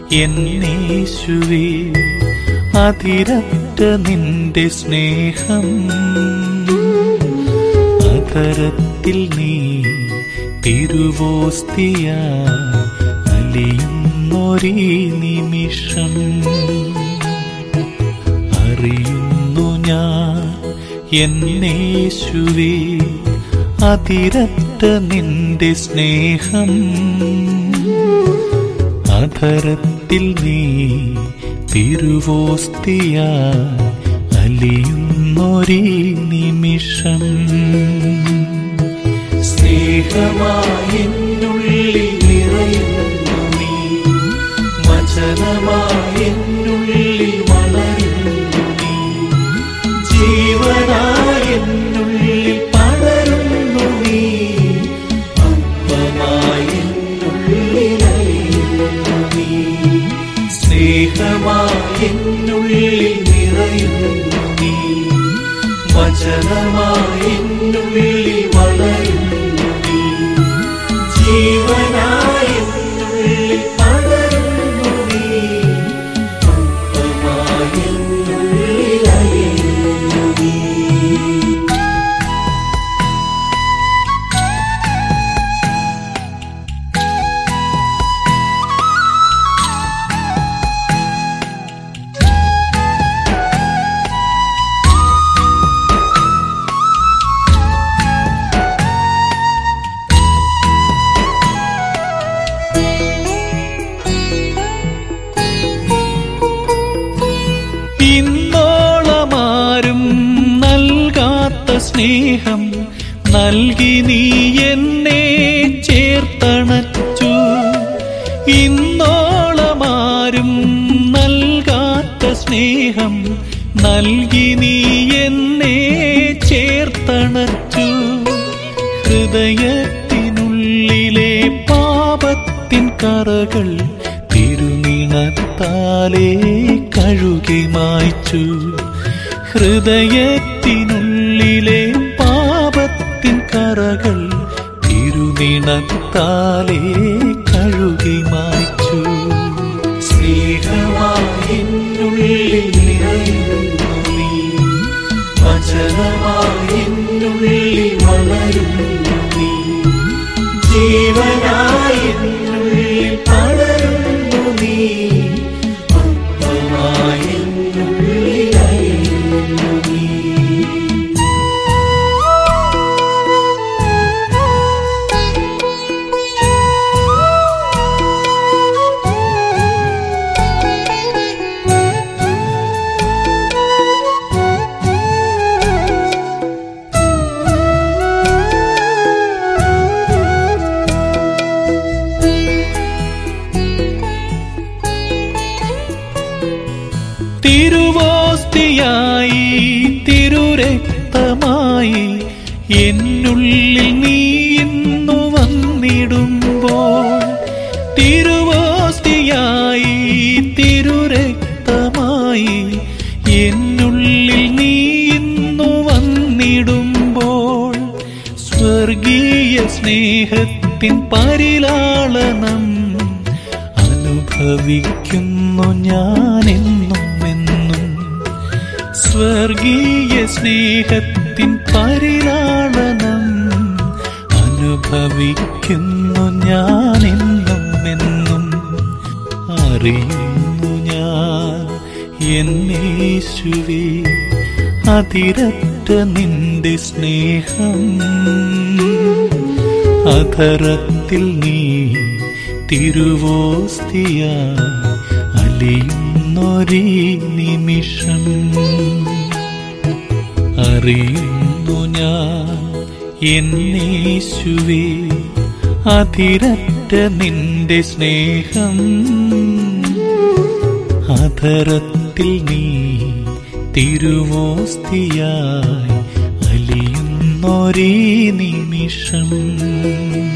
എന്നേശുവേ അതിരറ്റ നിന്റെ സ്നേഹം അകരത്തിൽ നീ തിരുവോസ്തിയ അലിയുന്നൊരീ നിമിഷം അറിയുന്നു ഞാൻ എന്നേശുവേ അതിരറ്റ നിന്റെ സ്നേഹം അധരത്തിൽ നീ തിരുവോസ്തിയ അലിയുന്നൊരീ നിമിഷം സ്നേഹമായെന്നുള്ളിൽ നിറയുന്നു നീ വചനമായെന്നുള്ളിൽ വളരുന്നു നീ ജീവനായെന്നുള്ളിൽ പടരുന്നു നീ അപ്പമായെന്നുള്ളിൽ അലിയുന്നു നീ സ്നേഹമായെന്നുള്ളിൽ നിറയുന്നു നീ വചനമായെന്നുള്ളിൽ വളരുന്നു നീ ജീവനായെന്നുള്ളിൽ പടരുന്നു നീ അപ്പമായെന്നുള്ളിൽ അലിയുന്നു നീ ഇന്നോളമാരും നൽകാത്ത സ്നേഹം നൽകി നീ എന്നെ ചേർത്തണച്ചു ഇന്നോളമാരും നൽകാത്ത സ്നേഹം നൽകി നീ എന്നെ ചേർത്തണച്ചു ഹൃദയത്തിനുള്ളിലെ പാപത്തിൻ കറകൾ തിരുനിണത്താലേ കഴുകി മായ്ച്ചു ഹൃദയത്തിനുള്ളിലെ പാപത്തിൻ കറകൾ തിരുനിണത്താലേ കഴുകി മായ്ച്ചു സ്നേഹമായെന്നുള്ളിൽ നിറയുന്നു നീ വചനമായെന്നുള്ളിൽ വളരുന്നു നീ ജീവനായെന്നുള്ളിൽ പടരുന്നു നീ അപ്പമായെന്നുള്ളിൽ അലിയുന്നു നീ തിരുവോസ്തിയായി തിരുരക്തമായി എന്നുള്ളിൽ നീ ഇന്നു വന്നിടുമ്പോൾ തിരുവോസ്തിയായി തിരുരക്തമായി എന്നുള്ളിൽ നീ ഇന്നു വന്നിടുമ്പോൾ സ്വർഗീയ സ്നേഹത്തിൻ പരിലാളനം അനുഭവിക്കുന്നു ഞാനെന്നും എന്നും സ്വർഗീയ സ്നേഹത്തിൻ പരിലാളനം അനുഭവിക്കുന്നു ഞാനെന്നും എന്നും അറിയുന്നു ഞാൻ എന്നേശുവേ അതിരറ്റ നിന്റെ സ്നേഹം അധരത്തിൽ നീ തിരുവോസ്തിയ അലിയുന്നൊരീ നിമിഷം അറിയുന്നു ഞാൻ എന്നേശുവേ അതിരറ്റ നിന്റെ സ്നേഹം അധരത്തിൽ നീ തിരുവോസ്തിയായി അലിയുന്നൊരീ നിമിഷം